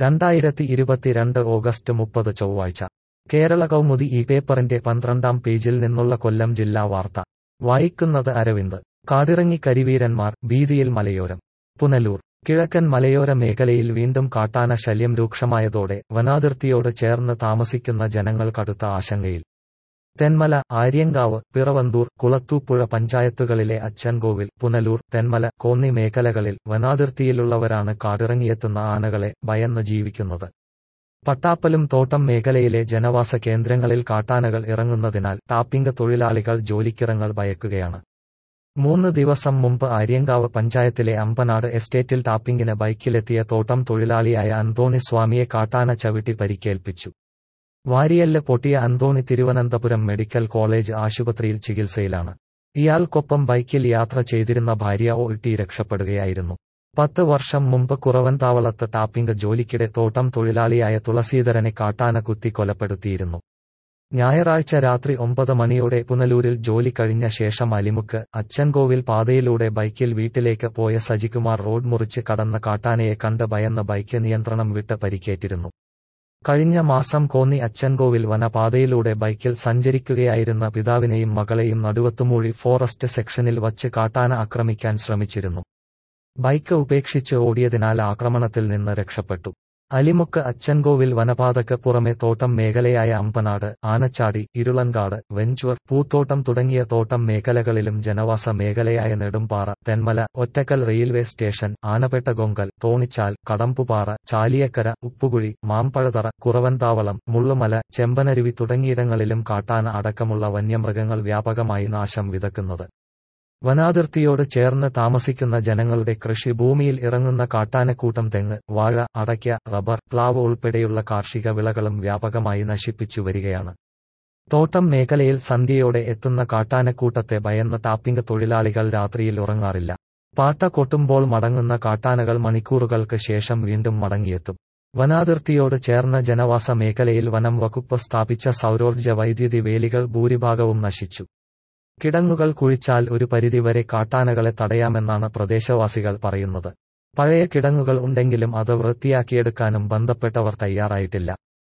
രണ്ടായിരത്തി ഇരുപത്തിരണ്ട് ഓഗസ്റ്റ് മുപ്പത് ചൊവ്വാഴ്ച കേരള കൗമുദി ഈ പേപ്പറിന്റെ പന്ത്രണ്ടാം പേജിൽ നിന്നുള്ള കൊല്ലം ജില്ലാ വാർത്ത വായിക്കുന്നത് അരവിന്ദ് കാടിറങ്ങി കരിവീരന്മാർ ഭീതിയിൽ മലയോരം പുനലൂർ കിഴക്കൻ മലയോര മേഖലയിൽ വീണ്ടും കാട്ടാന ശല്യം രൂക്ഷമായതോടെ വനാതിർത്തിയോട് ചേർന്ന് താമസിക്കുന്ന ജനങ്ങൾ കടുത്ത ആശങ്കയിൽ തെന്മല ആര്യങ്കാവ് പിറവന്തൂർ കുളത്തൂപ്പുഴ പഞ്ചായത്തുകളിലെ അച്ചൻകോവിൽ പുനലൂർ തെന്മല കോന്നി മേഖലകളിൽ വനാതിർത്തിയിലുള്ളവരാണ് കാടിറങ്ങിയെത്തുന്ന ആനകളെ ഭയന്ന് ജീവിക്കുന്നത് പട്ടാപ്പലും തോട്ടം മേഖലയിലെ ജനവാസ കേന്ദ്രങ്ങളിൽ കാട്ടാനകൾ ഇറങ്ങുന്നതിനാൽ ടാപ്പിംഗ് തൊഴിലാളികൾ ജോലിക്കിറങ്ങൾ ഭയക്കുകയാണ് മൂന്ന് ദിവസം മുമ്പ് ആര്യങ്കാവ് പഞ്ചായത്തിലെ അമ്പനാട് എസ്റ്റേറ്റിൽ ടാപ്പിംഗിന് ബൈക്കിലെത്തിയ തോട്ടം തൊഴിലാളിയായ അന്തോണി സ്വാമിയെ കാട്ടാന ചവിട്ടി പരിക്കേൽപ്പിച്ചു വാരിയല്ല് പൊട്ടിയ അന്തോണി തിരുവനന്തപുരം മെഡിക്കൽ കോളേജ് ആശുപത്രിയിൽ ചികിത്സയിലാണ് ഇയാൾക്കൊപ്പം ബൈക്കിൽ യാത്ര ചെയ്തിരുന്ന ഭാര്യ ഒട്ടി രക്ഷപ്പെടുകയായിരുന്നു പത്ത് വർഷം മുമ്പ് കുറവൻതാവളത്ത് ടാപ്പിംഗ് ജോലിക്കിടെ തോട്ടം തൊഴിലാളിയായ തുളസീധരനെ കാട്ടാന കുത്തി കൊലപ്പെടുത്തിയിരുന്നു ഞായറാഴ്ച രാത്രി ഒമ്പത് മണിയോടെ പുനലൂരിൽ ജോലി കഴിഞ്ഞ ശേഷം അലിമുക്ക് അച്ചൻകോവിൽ പാതയിലൂടെ ബൈക്കിൽ വീട്ടിലേക്ക് പോയ സജികുമാർ റോഡ് മുറിച്ച് കടന്ന കാട്ടാനയെ കണ്ട് ഭയന്ന് ബൈക്ക് നിയന്ത്രണം വിട്ട് പരിക്കേറ്റിരുന്നു കഴിഞ്ഞ മാസം കോന്നി അച്ചൻകോവിൽ വനപാതയിലൂടെ ബൈക്കിൽ സഞ്ചരിക്കുകയായിരുന്ന പിതാവിനെയും മകളെയും നടുവത്തുമൂഴി ഫോറസ്റ്റ് സെക്ഷനിൽ വച്ച് കാട്ടാന ആക്രമിക്കാൻ ശ്രമിച്ചിരുന്നു ബൈക്ക് ഉപേക്ഷിച്ച് ഓടിയതിനാൽ ആക്രമണത്തിൽ നിന്ന് രക്ഷപ്പെട്ടു അലിമുക്ക് അച്ചൻകോവിൽ വനപാതയ്ക്ക് പുറമെ തോട്ടം മേഖലയായ അമ്പനാട് ആനച്ചാടി ഇരുളൻകാട് വെഞ്ചൂർ പൂത്തോട്ടം തുടങ്ങിയ തോട്ടം മേഖലകളിലും ജനവാസ മേഖലയായ നെടുമ്പാറ തെന്മല ഒറ്റക്കൽ റെയിൽവേ സ്റ്റേഷൻ ആനപ്പെട്ടകൊങ്കൽ തോണിച്ചാൽ കടമ്പുപാറ ചാലിയക്കര ഉപ്പുകുഴി മാമ്പഴതറ കുറവൻതാവളം മുള്ളുമല ചെമ്പനരുവി തുടങ്ങിയിടങ്ങളിലും കാട്ടാന അടക്കമുള്ള വന്യമൃഗങ്ങൾ വ്യാപകമായി നാശം വിതക്കുന്നത് വനാതിർത്തിയോട് ചേർന്ന് താമസിക്കുന്ന ജനങ്ങളുടെ കൃഷിഭൂമിയിൽ ഇറങ്ങുന്ന കാട്ടാനക്കൂട്ടം തെങ്ങ് വാഴ അടയ്ക്ക റബ്ബർ പ്ലാവ് ഉൾപ്പെടെയുള്ള കാർഷിക വിളകളും വ്യാപകമായി നശിപ്പിച്ചു വരികയാണ് തോട്ടം മേഖലയിൽ സന്ധ്യയോടെ എത്തുന്ന കാട്ടാനക്കൂട്ടത്തെ ഭയന്ന് ടാപ്പിംഗ് തൊഴിലാളികൾ രാത്രിയിൽ ഉറങ്ങാറില്ല പാട്ട കൊട്ടുമ്പോൾ മടങ്ങുന്ന കാട്ടാനകൾ മണിക്കൂറുകൾക്ക് ശേഷം വീണ്ടും മടങ്ങിയെത്തും വനാതിർത്തിയോട് ചേർന്ന ജനവാസ മേഖലയിൽ വനം വകുപ്പ് സ്ഥാപിച്ച സൗരോർജ്ജ വൈദ്യുതി വേലികൾ ഭൂരിഭാഗവും നശിച്ചു കിടങ്ങുകൾ കുഴിച്ചാൽ ഒരു പരിധിവരെ കാട്ടാനകളെ തടയാമെന്നാണ് പ്രദേശവാസികൾ പറയുന്നത് പഴയ കിടങ്ങുകൾ ഉണ്ടെങ്കിലും അത് വൃത്തിയാക്കിയെടുക്കാനും ബന്ധപ്പെട്ടവർ തയ്യാറായിട്ടില്ല